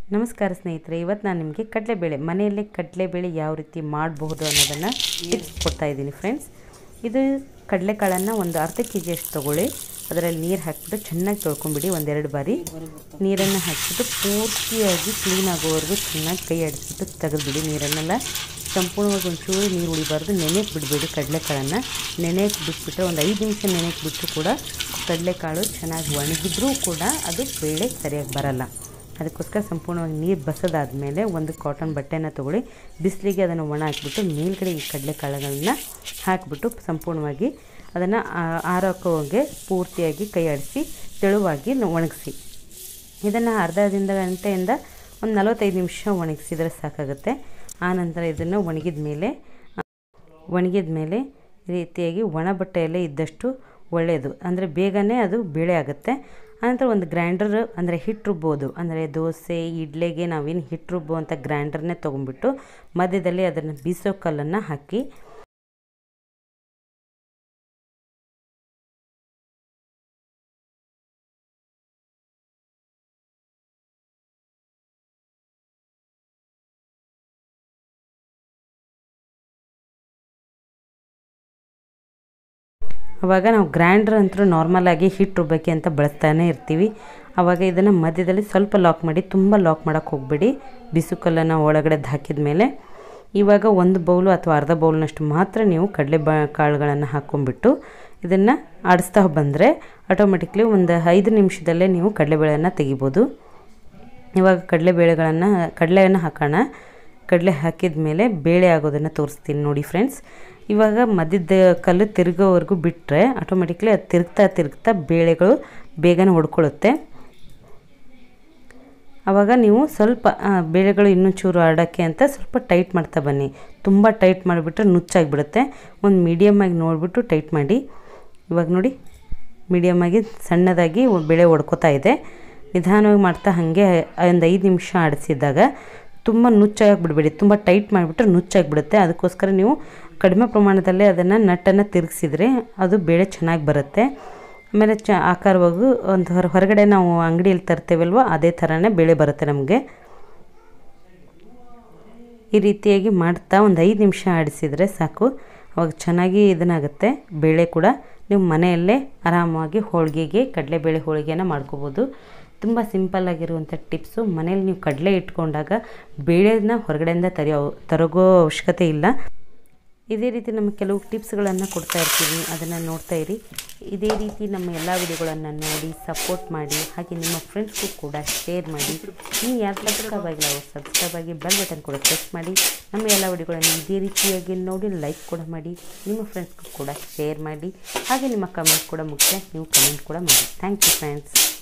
ನಮಸ್ಕಾರ ಸ್ನೇಹಿತರೆ ಇವತ್ತು ನಾನು ನಿಮಗೆ ಕಡಲೆಬೇಳೆ ಮನೆಯಲ್ಲೇ ಕಡಲೆಬೇಳೆ ಯಾವ ರೀತಿ ಮಾಡಬಹುದು ಅನ್ನೋದನ್ನು ಟಿಪ್ಸ್ ಕೊಡ್ತಾ ಇದ್ದೀನಿ ಫ್ರೆಂಡ್ಸ್ ಇದು ಕಡಲೆಕಾಳನ್ನು ಒಂದು ಅರ್ಧ ಕೆ ಜಿಯಷ್ಟು ತೊಗೊಳ್ಳಿ ಅದರಲ್ಲಿ ನೀರು ಹಾಕಿಬಿಟ್ಟು ಚೆನ್ನಾಗಿ ತೊಳ್ಕೊಂಬಿಡಿ ಒಂದೆರಡು ಬಾರಿ ನೀರನ್ನು ಹಾಕಿಬಿಟ್ಟು ಪೂರ್ತಿಯಾಗಿ ಕ್ಲೀನ್ ಆಗೋವರೆಗೂ ಚೆನ್ನಾಗಿ ಕೈ ಆಡಿಸ್ಬಿಟ್ಟು ತೆಗೆದುಬಿಡಿ ನೀರನ್ನೆಲ್ಲ ಸಂಪೂರ್ಣವಾಗಿ ಒಂಚೂರು ನೀರು ಉಳಿಬಾರ್ದು ನೆನೆಯಕ್ಕೆ ಬಿಡಬೇಡಿ ಕಡಲೆಕಾಳನ್ನು ನೆನೆಯಕ್ಕೆ ಬಿಟ್ಬಿಟ್ರೆ ಒಂದು ಐದು ನಿಮಿಷ ನೆನೆಯಕ್ಕೆ ಬಿಟ್ಟರು ಕೂಡ ಕಡಲೆಕಾಳು ಚೆನ್ನಾಗಿ ಒಣಗಿದ್ರೂ ಕೂಡ ಅದು ಬೇಳೆ ಸರಿಯಾಗಿ ಬರಲ್ಲ ಅದಕ್ಕೋಸ್ಕರ ಸಂಪೂರ್ಣವಾಗಿ ನೀರು ಬಸೋದಾದಮೇಲೆ ಒಂದು ಕಾಟನ್ ಬಟ್ಟೆನ ತೊಗೊಳ್ಳಿ ಬಿಸಿಲಿಗೆ ಅದನ್ನು ಒಣ ಹಾಕಿಬಿಟ್ಟು ಮೇಲ್ಗಡೆ ಈ ಕಡಲೆಕಾಳುಗಳನ್ನ ಹಾಕಿಬಿಟ್ಟು ಸಂಪೂರ್ಣವಾಗಿ ಅದನ್ನು ಆರೋಕೋಗೆ ಪೂರ್ತಿಯಾಗಿ ಕೈ ಆಡಿಸಿ ತೆಳುವಾಗಿ ಒಣಗಿಸಿ ಇದನ್ನು ಅರ್ಧದಿಂದ ಗಂಟೆಯಿಂದ ಒಂದು ನಲವತ್ತೈದು ನಿಮಿಷ ಒಣಗಿಸಿದರೆ ಸಾಕಾಗುತ್ತೆ ಆನಂತರ ಇದನ್ನು ಒಣಗಿದ ಮೇಲೆ ಒಣಗಿದ ಮೇಲೆ ಈ ರೀತಿಯಾಗಿ ಒಣ ಬಟ್ಟೆಯಲ್ಲೇ ಇದ್ದಷ್ಟು ಒಳ್ಳೆಯದು ಅಂದರೆ ಬೇಗನೆ ಅದು ಬೇಳೆ ಆಗುತ್ತೆ ಆನಂತರ ಒಂದು ಗ್ರೈಂಡರ್ ಅಂದರೆ ಹಿಟ್ಟು ರುಬ್ಬೋದು ಅಂದರೆ ದೋಸೆ ಇಡ್ಲಿಗೆ ನಾವೇನು ಹಿಟ್ಟು ರುಬ್ಬುವಂಥ ಗ್ರೈಂಡರ್ನೇ ತೊಗೊಂಡ್ಬಿಟ್ಟು ಮಧ್ಯದಲ್ಲಿ ಅದನ್ನು ಬೀಸೋ ಕಲ್ಲನ್ನು ಹಾಕಿ ಆವಾಗ ನಾವು ಗ್ರೈಂಡ್ರ್ ಅಂತೂ ನಾರ್ಮಲಾಗಿ ಹಿಟ್ಟು ರುಬ್ಬಕ್ಕೆ ಅಂತ ಬಳಸ್ತಾನೆ ಇರ್ತೀವಿ ಆವಾಗ ಇದನ್ನು ಮಧ್ಯದಲ್ಲಿ ಸ್ವಲ್ಪ ಲಾಕ್ ಮಾಡಿ ತುಂಬ ಲಾಕ್ ಮಾಡೋಕ್ಕೆ ಹೋಗಬೇಡಿ ಬಿಸು ಕಲ್ಲನ್ನು ಒಳಗಡೆ ಹಾಕಿದ ಮೇಲೆ ಇವಾಗ ಒಂದು ಬೌಲು ಅಥವಾ ಅರ್ಧ ಬೌಲ್ನಷ್ಟು ಮಾತ್ರ ನೀವು ಕಡಲೆ ಬ ಕಾಳುಗಳನ್ನು ಹಾಕ್ಕೊಂಬಿಟ್ಟು ಇದನ್ನು ಆಡಿಸ್ತಾ ಬಂದರೆ ಆಟೋಮೆಟಿಕ್ಲಿ ಒಂದು ಐದು ನಿಮಿಷದಲ್ಲೇ ನೀವು ಕಡಲೆಬೇಳೆಯನ್ನು ತೆಗಿಬೋದು ಇವಾಗ ಕಡಲೆಬೇಳೆಗಳನ್ನು ಕಡಲೆಯನ್ನು ಹಾಕೋಣ ಕಡಲೆ ಹಾಕಿದ ಮೇಲೆ ಬೇಳೆ ಆಗೋದನ್ನು ತೋರಿಸ್ತೀನಿ ನೋಡಿ ಫ್ರೆಂಡ್ಸ್ ಇವಾಗ ಮಧ್ಯದ ಕಲ್ಲು ತಿರುಗೋವರೆಗೂ ಬಿಟ್ಟರೆ ಆಟೋಮೆಟಿಕ್ಲಿ ಅದು ತಿರುಗ್ತಾ ತಿರುಗ್ತಾ ಬೇಳೆಗಳು ಬೇಗನೆ ಹೊಡ್ಕೊಳ್ಳುತ್ತೆ ಆವಾಗ ನೀವು ಸ್ವಲ್ಪ ಬೇಳೆಗಳು ಇನ್ನೂ ಚೂರು ಆಡೋಕ್ಕೆ ಅಂತ ಸ್ವಲ್ಪ ಟೈಟ್ ಮಾಡ್ತಾ ಬನ್ನಿ ತುಂಬ ಟೈಟ್ ಮಾಡಿಬಿಟ್ರೆ ನುಚ್ಚಾಗಿಬಿಡುತ್ತೆ ಒಂದು ಮೀಡಿಯಮಾಗಿ ನೋಡಿಬಿಟ್ಟು ಟೈಟ್ ಮಾಡಿ ಇವಾಗ ನೋಡಿ ಮೀಡಿಯಮಾಗಿ ಸಣ್ಣದಾಗಿ ಬೇಳೆ ಹೊಡ್ಕೋತಾ ಇದೆ ನಿಧಾನವಾಗಿ ಮಾಡ್ತಾ ಹಾಗೆ ಒಂದು ಐದು ನಿಮಿಷ ಆಡಿಸಿದಾಗ ತುಂಬ ನುಚ್ಚಾಗಿ ಬಿಡಬೇಡಿ ತುಂಬ ಟೈಟ್ ಮಾಡಿಬಿಟ್ರೆ ನುಚ್ಚಾಗಿಬಿಡುತ್ತೆ ಅದಕ್ಕೋಸ್ಕರ ನೀವು ಕಡಿಮೆ ಪ್ರಮಾಣದಲ್ಲೇ ಅದನ್ನು ನಟ್ಟನ್ನು ತಿರುಗಿಸಿದ್ರೆ ಅದು ಬೇಳೆ ಚೆನ್ನಾಗಿ ಬರುತ್ತೆ ಆಮೇಲೆ ಚ ಆಕಾರವಾಗಿ ಒಂದು ಹೊರ ಹೊರಗಡೆ ನಾವು ಅಂಗಡಿಯಲ್ಲಿ ತರ್ತೇವಲ್ವ ಅದೇ ಥರನೇ ಬೇಳೆ ಬರುತ್ತೆ ನಮಗೆ ಈ ರೀತಿಯಾಗಿ ಮಾಡ್ತಾ ಒಂದು ಐದು ನಿಮಿಷ ಆಡಿಸಿದರೆ ಸಾಕು ಅವಾಗ ಚೆನ್ನಾಗಿ ಇದನ್ನಾಗುತ್ತೆ ಬೇಳೆ ಕೂಡ ನೀವು ಮನೆಯಲ್ಲೇ ಆರಾಮಾಗಿ ಹೋಳಿಗೆಗೆ ಕಡಲೆಬೇಳೆ ಹೋಳಿಗೆನ ಮಾಡ್ಕೋಬೋದು ತುಂಬ ಸಿಂಪಲ್ಲಾಗಿರುವಂಥ ಟಿಪ್ಸು ಮನೇಲಿ ನೀವು ಕಡಲೆ ಇಟ್ಕೊಂಡಾಗ ಬೇಳೆನ ಹೊರಗಡೆಯಿಂದ ತರಿಯೋ ತರಗೋ ಅವಶ್ಯಕತೆ ಇಲ್ಲ ಇದೇ ರೀತಿ ನಮ್ಮ ಕೆಲವು ಟಿಪ್ಸ್ಗಳನ್ನು ಕೊಡ್ತಾ ಇರ್ತೀವಿ ಅದನ್ನು ನೋಡ್ತಾ ಇರಿ ಇದೇ ರೀತಿ ನಮ್ಮ ಎಲ್ಲ ವಿಡಿಯೋಗಳನ್ನು ನೋಡಿ ಸಪೋರ್ಟ್ ಮಾಡಿ ಹಾಗೆ ನಿಮ್ಮ ಫ್ರೆಂಡ್ಸ್ಗೂ ಕೂಡ ಶೇರ್ ಮಾಡಿ ನೀವು ಯಾರು ಸಬ್ಸ್ಕ್ರೈಬ್ ಆಗಿಲ್ಲ ಅವ್ರು ಸಬ್ಸ್ಕ್ರೈಬ್ ಆಗಿ ಬೆಲ್ ಬಟನ್ ಕೂಡ ಪ್ರೆಸ್ ಮಾಡಿ ನಮ್ಮ ಎಲ್ಲ ವಿಡಿಯೋಗಳನ್ನು ಇದೇ ರೀತಿಯಾಗಿ ನೋಡಿ ಲೈಕ್ ಕೂಡ ಮಾಡಿ ನಿಮ್ಮ ಫ್ರೆಂಡ್ಸ್ಗೂ ಕೂಡ ಶೇರ್ ಮಾಡಿ ಹಾಗೆ ನಿಮ್ಮ ಕಮೆಂಟ್ ಕೂಡ ಮುಖ್ಯ ನೀವು ಕಮೆಂಟ್ ಕೂಡ ಮಾಡಿ ಥ್ಯಾಂಕ್ ಯು ಫ್ರೆಂಡ್ಸ್